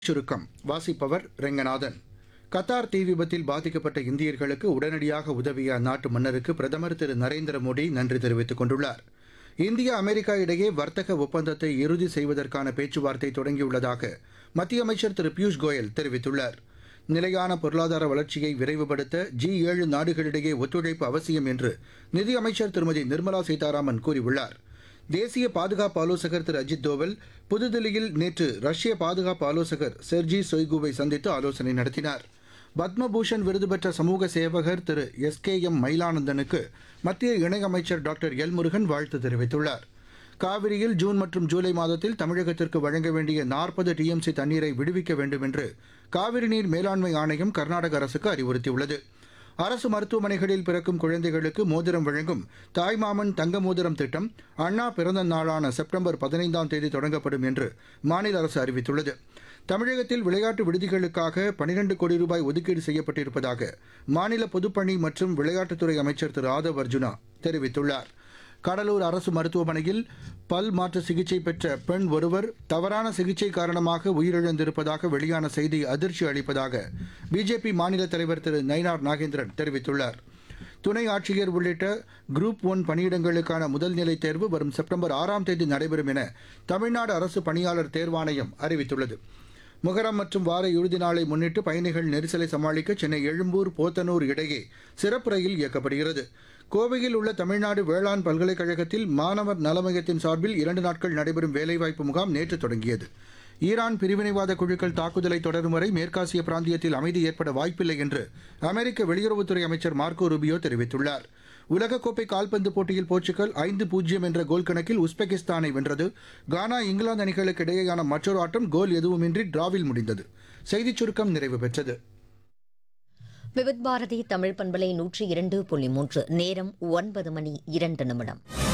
சுருக்கம் வாசிப்பவர் ரெங்கநாதன் கத்தார் தீ விபத்தில் பாதிக்கப்பட்ட இந்தியர்களுக்கு உடனடியாக உதவிய அந்நாட்டு மன்னருக்கு பிரதமர் திரு நரேந்திர மோடி நன்றி தெரிவித்துக் கொண்டுள்ளார் இந்தியா அமெரிக்கா இடையே வர்த்தக ஒப்பந்தத்தை இறுதி செய்வதற்கான பேச்சுவார்த்தை தொடங்கியுள்ளதாக மத்திய அமைச்சர் திரு பியூஷ் கோயல் தெரிவித்துள்ளார் நிலையான பொருளாதார வளர்ச்சியை விரைவுபடுத்த ஜி ஏழு நாடுகளிடையே ஒத்துழைப்பு அவசியம் என்று நிதியமைச்சர் திருமதி நிர்மலா சீதாராமன் கூறியுள்ளார் தேசிய பாதுகாப்பு ஆலோசகர் திரு அஜித் தோவல் புதுதில்லியில் நேற்று ரஷ்ய பாதுகாப்பு ஆலோசகர் செர்ஜி சொய்குவை சந்தித்து ஆலோசனை நடத்தினார் பத்மபூஷன் விருது பெற்ற சமூக சேவகர் திரு எஸ் கே எம் மயிலானந்தனுக்கு மத்திய இணையமைச்சர் டாக்டர் எல் முருகன் வாழ்த்து தெரிவித்துள்ளார் காவிரியில் ஜூன் மற்றும் ஜூலை மாதத்தில் தமிழகத்திற்கு வழங்க வேண்டிய நாற்பது டிஎம்சி தண்ணீரை விடுவிக்க வேண்டும் என்று காவிரி நீர் மேலாண்மை ஆணையம் கர்நாடக அரசுக்கு அறிவுறுத்தியுள்ளது அரசு மருத்துவமனைகளில் பிறக்கும் குழந்தைகளுக்கு மோதிரம் வழங்கும் தாய்மாமன் தங்க மோதிரம் திட்டம் அண்ணா பிறந்த நாளான செப்டம்பர் பதினைந்தாம் தேதி தொடங்கப்படும் என்று மாநில அரசு அறிவித்துள்ளது தமிழகத்தில் விளையாட்டு விடுதிகளுக்காக பனிரெண்டு கோடி ரூபாய் ஒதுக்கீடு செய்யப்பட்டிருப்பதாக மாநில பொதுப்பணி மற்றும் விளையாட்டுத்துறை அமைச்சர் திரு ஆதவ் அர்ஜுனா தெரிவித்துள்ளார் கடலூர் அரசு மருத்துவமனையில் பல் மாற்று சிகிச்சை பெற்ற பெண் ஒருவர் தவறான சிகிச்சை காரணமாக உயிரிழந்திருப்பதாக வெளியான செய்தி அதிர்ச்சி அளிப்பதாக பிஜேபி மாநில தலைவர் திரு நயினார் நாகேந்திரன் தெரிவித்துள்ளார் துணை ஆட்சியர் உள்ளிட்ட குரூப் ஒன் பணியிடங்களுக்கான முதல்நிலை தேர்வு வரும் செப்டம்பர் ஆறாம் தேதி நடைபெறும் என தமிழ்நாடு அரசு பணியாளர் தேர்வாணையம் அறிவித்துள்ளது முகரம் மற்றும் வார இறுதி நாளை முன்னிட்டு பயணிகள் நெரிசலை சமாளிக்க சென்னை எழும்பூர் போத்தனூர் இடையே சிறப்பு ரயில் இயக்கப்படுகிறது கோவையில் உள்ள தமிழ்நாடு வேளாண் பல்கலைக்கழகத்தில் மாணவர் நலமையத்தின் சார்பில் இரண்டு நாட்கள் நடைபெறும் வேலைவாய்ப்பு முகாம் நேற்று தொடங்கியது ஈரான் பிரிவினைவாத குழுக்கள் தாக்குதலை தொடரும் வரை மேற்காசிய பிராந்தியத்தில் அமைதி ஏற்பட வாய்ப்பில்லை என்று அமெரிக்க வெளியுறவுத்துறை அமைச்சர் மார்க்கோ ரூபியோ தெரிவித்துள்ளார் உலகக்கோப்பை கால்பந்து போட்டியில் போர்ச்சுகல் ஐந்து பூஜ்ஜியம் என்ற கோல் கணக்கில் உஸ்பெகிஸ்தானை வென்றது கானா இங்கிலாந்து அணிகளுக்கு இடையேயான மற்றொரு ஆட்டம் கோல் எதுவுமின்றி டிராவில் முடிந்தது செய்திச் சுருக்கம் நிறைவு பெற்றது விவித் பாரதி தமிழ் பண்பலை நூற்றி இரண்டு புள்ளி மூன்று நேரம் ஒன்பது மணி இரண்டு நிமிடம்